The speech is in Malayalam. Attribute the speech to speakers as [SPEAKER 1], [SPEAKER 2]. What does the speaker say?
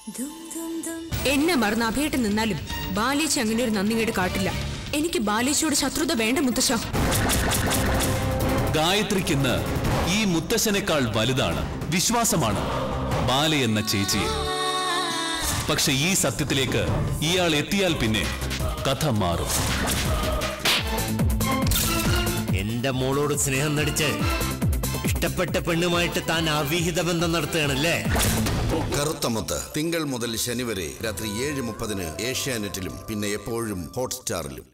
[SPEAKER 1] എന്നെ മറന്ന് അഭയായിട്ട് നിന്നാലും ബാലേച്ചി അങ്ങനെ ഒരു നന്ദികേട് കാട്ടില്ല എനിക്ക് ബാലേച്ചിയോട് ശത്രുത വേണ്ട മുത്തശ്ശ
[SPEAKER 2] ഗായത്രിക്കിന്ന് ഈ മുത്തശ്ശനേക്കാൾ വലുതാണ് വിശ്വാസമാണ് ബാല എന്ന ചേച്ചിയെ പക്ഷെ ഈ സത്യത്തിലേക്ക് ഇയാൾ എത്തിയാൽ പിന്നെ കഥ മാറും
[SPEAKER 3] എന്റെ മോളോട് സ്നേഹം നടിച്ച് ഇഷ്ടപ്പെട്ട പെണ്ണുമായിട്ട് താൻ അവിഹിത ബന്ധം നടത്തുകയാണല്ലേ
[SPEAKER 4] കറുത്ത മുത്ത് തിങ്കൾ മുതൽ ശനി വരെ രാത്രി ഏഴ് മുപ്പതിന് ഏഷ്യാനെറ്റിലും പിന്നെ എപ്പോഴും ഹോട്ട്സ്റ്റാറിലും